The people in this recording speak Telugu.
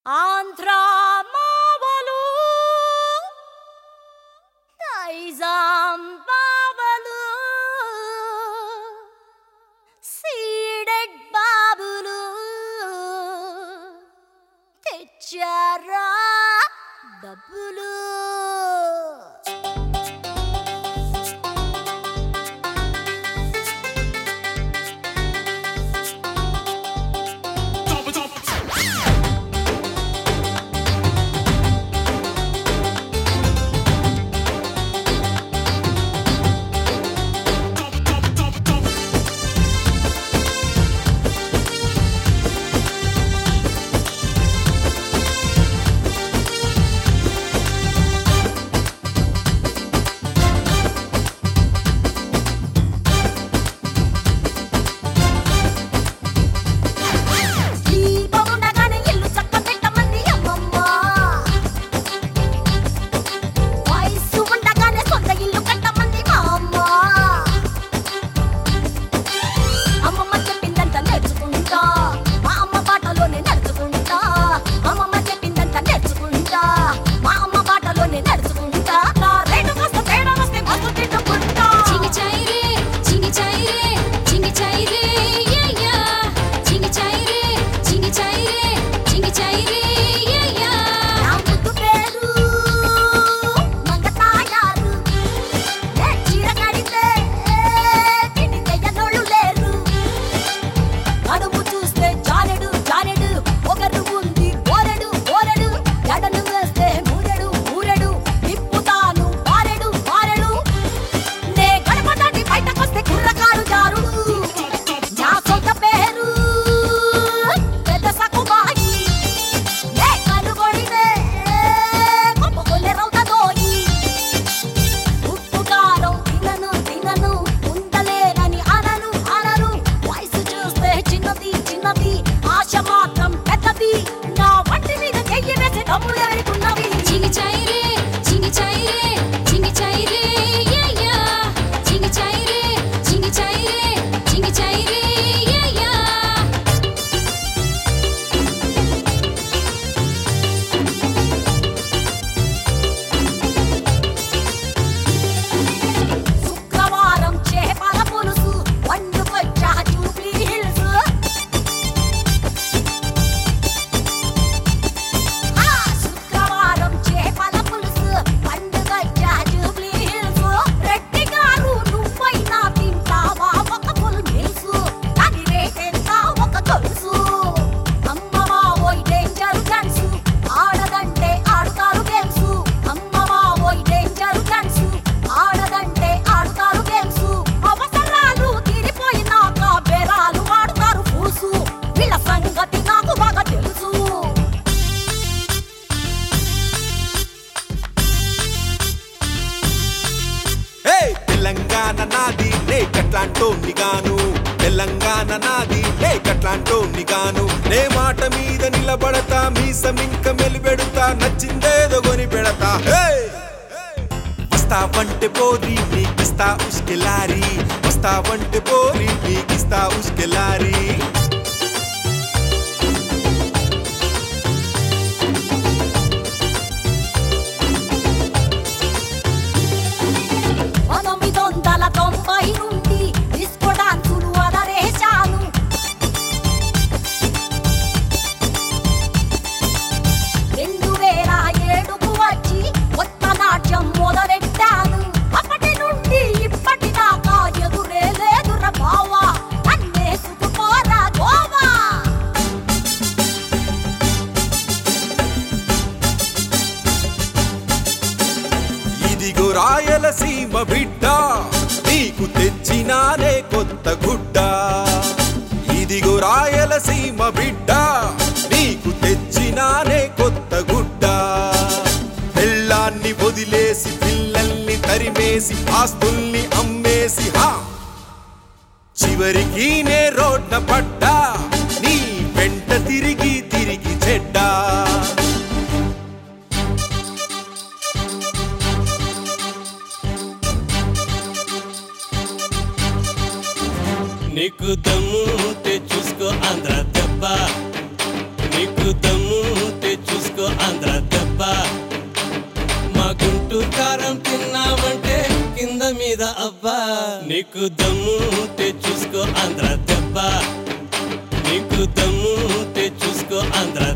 ఆంధ్ర మావలు నైజాం బావలు సీడెడ్ బాబులు తెచ్చారా డబ్బులు దీపముండగానే ఇల్లు చక్కబెట్టమంది అమ్మమ్మ. వయస్సు ఉండగానే సొంత ఇల్లు కట్టమంది మా అమ్మ. అమ్మమ్మ చెప్పిందంతా నేర్చుకుంటా మా అమ్మ బాటలోనే నడుచుకుంటా అమ్మమ్మ చెప్పిందంతా నేర్చుకుంటా మా అమ్మ బాటలోనే నడుచుకుంటా నా రేటు కాస్త తేడా వస్తే మస్తు తిట్టుకుంటా చింగి చాయిరే చింగి చాయిరే చింగి చాయిరే యా యా చింగి చాయిరే చింగి చాయిరే చింగి చాయిరే యా యా నా ముద్దు పేరు మంగతాయారు ఏ చీర కడితే తిండి తెయ్యనోళ్ళు లేరు నడుము చూస్తే జానెడు జానెడు ఒకరు ఉంది ఓరెడు ఓరెడు ఎడను వేస్తే మూరెడు మూరెడు తిప్పుతాను పారెడు పారెడు నే గడప దాటి బయటకొస్తే కుర్రకారు జారుడు నా సొంత పేరు పెద్ద సకుబాయి ఏ కనుగొడితే కొప్పుకొల్లె రౌతదోయి ఉప్పు కారం తినను తినను ఉండలేనని అనను అనను వయసు చూస్తే చిన్నది చిన్నది ఆశ మాత్రం పెద్దది నా వంటి మీద చెయ్యి వేసి డబ్బులు ఎవరికున్నవి చింగి చాయిరే చింగి చాయిరే చింగి చాయిరే యా యా చింగి చాయిరే చింగి చాయిరే చింగి చాయిరే యా యా శుక్రవారం చేపల పులుసు వండుకొచ్చా జూబ్లీ హిల్స్ ఆ శుక్రవారం చేపల పులుసు వండుకొచ్చా జూబ్లీ హిల్స్ రెడ్డి గారు నువ్వైనా తింటావా ఒక ఫుల్ మీల్స్ దాని రేట్ ఎంత ఒక గొలుసు అమ్మవా ఓయ్ డేంజర్ గన్స్ ఆడదంటే ఆడుతారు గేమ్స్ అమ్మవా ఓయ్ డేంజర్ గన్స్ ఆడదంటే ఆడుతారు గేమ్స్ అవసరాలు తీరిపోయినాక బేరాలు ఆడుతారు ఫూసు వీళ్ళ సంగతి నాకు బాగా తెలుసు హే తెలంగాణ నాది లేకట్లాంటోన్ని గాను తెలంగాణ నాది లేకట్లాంటోన్ని గాను నే మాట మీద నిలబడతా మీసమింక మెలిపెడతా నచ్చిందేదో కొని పెడతా హే వస్తావంటే పోరి నీకిస్తా ఉస్కెలారి వస్తావంటే పోరి నీకిస్తా ఉస్కెలారి పంతొమ్మిది వందల తొంభై నుండి డిస్కో డాన్సులు అదరేశాను రెండు వేల ఏడుకు వచ్చి కొత్త నాట్యం మొదలెట్టాను అప్పటి నుండి ఇప్పటి దాకా ఎదురే లేదుర బావా నన్నేసుకుపోరా గోవా ఇదిగో రాయలసీమ బిడ్డ నీకు తెచ్చినానే కొత్త గుడ్డ ఇదిగో రాయలసీమ బిడ్డ నీకు తెచ్చినానే కొత్త గుడ్డ పెళ్ళాన్ని వదిలేసి పిల్లల్ని తరిమేసి ఆస్తుల్ని అమ్మేసి హా చివరికి నే రోడ్న పడ్డా నీ వెంట తిరిగి తిరిగి చెడ్డా నీకు దమ్ము ఉంటే చూసుకో ఆంధ్ర దెబ్బ నీకు దమ్ము ఉంటే ఆంధ్ర దెబ్బ మా గుంటూరు కారం తిన్నామంటే కింద మీద అబ్బా నీకు దమ్ము ఉంటే చూసుకో ఆంధ్ర దెబ్బ నీకు దమ్ము ఉంటే చూసుకో ఆంధ్ర